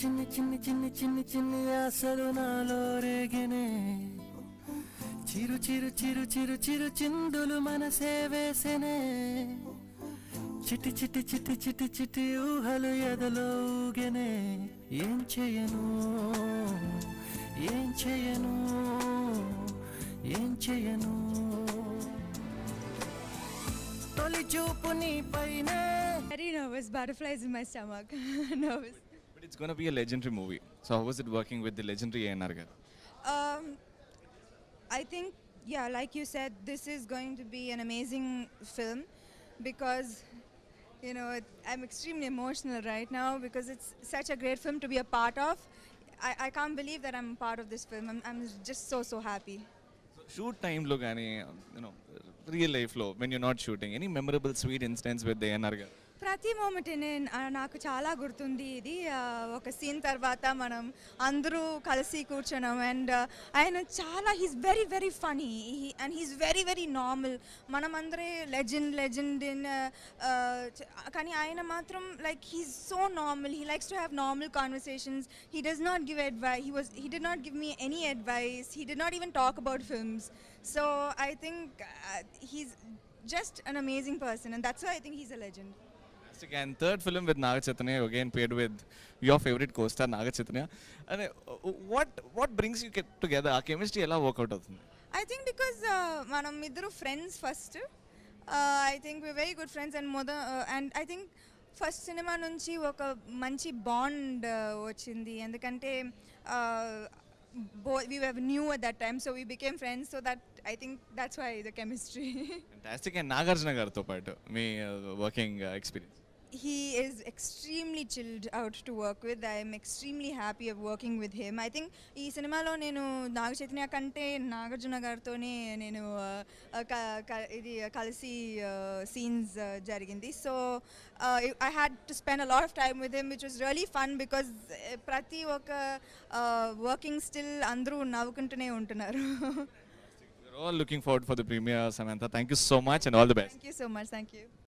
చిన్ని చిన్ని చిన్ని చిన్ని చిన్ని ఆశలు నాలో రేగినే చిరు చిరు చిరు చిరు చిరు చిందులు మనసే వేసెనే చిట్టి చిట్టి చిట్టి చిట్టి చిట్టి ఊహలు ఎదలో ఊగెనే ఏం చేయను ఏం చేయను ఏం చేయను తొలి చూపు నీ పైనే Very nervous, butterflies in my stomach. nervous. But it's going to be a legendary movie. So how was it working with the legendary A.N.R. garu? Um, I think, yeah, like you said, this is going to be an amazing film because, you know, it, I'm extremely emotional right now because it's such a great film to be a part of. I, I can't believe that I'm part of this film. I'm, I'm just so, so happy. Shoot టైంలో కానీ you know real లైఫ్లో when you not shooting any memorable sweet incidents with ANR garu ప్రతి moment నేను ఆ, నాకు చాలా గుర్తుంది ఇది ఆ, ఒక సీన్ తర్వాత మనం అందరూ కలిసి కూర్చున్నాం అండ్ ఆయన చాలా he's very very funny and he's very very normal మనం అందరే లెజెండ్ లెజెండ్ ఇన్ కానీ ఆయన మాత్రం like he's so normal he likes to have normal conversations he does not give advice he was he did not give me any advice he did not even talk about films so I think he's just an amazing person and that's I think he's a legend and third film with Naga Chaitanya again paid with your favourite costar Naga Chaitanya అదే what what brings you together ఆ chemistry ఎలా work out అవుతుంది I think because మనం ఇద్దరు friends first I think we very good friends and మొద and I think first cinema నుంచి ఒక మంచి బాండ్ వచ్చింది ఎందుకంటే both we have knew at that time so we became friends so that I think that's why the chemistry fantastic and Nagarjuna గారితో పాటు మీ working experience he is extremely chilled out to work with. I am extremely happy of working with him. I think ఈ సినిమాలో నేను నాగ చైతన్య కంటే నాగార్జున గారితోనే నేను uh, క- క- ఇది కలిసి సీన్స్ జరిగింది so I had to spend a lot of time with him which was really fun because ప్రతి ఒక్క వర్కింగ్ స్టిల్ అందరూ నవ్వుకుంటూనే ఉంటున్నారు all looking forward for the premiere Samantha thank you so much and all the best thank you so much thank you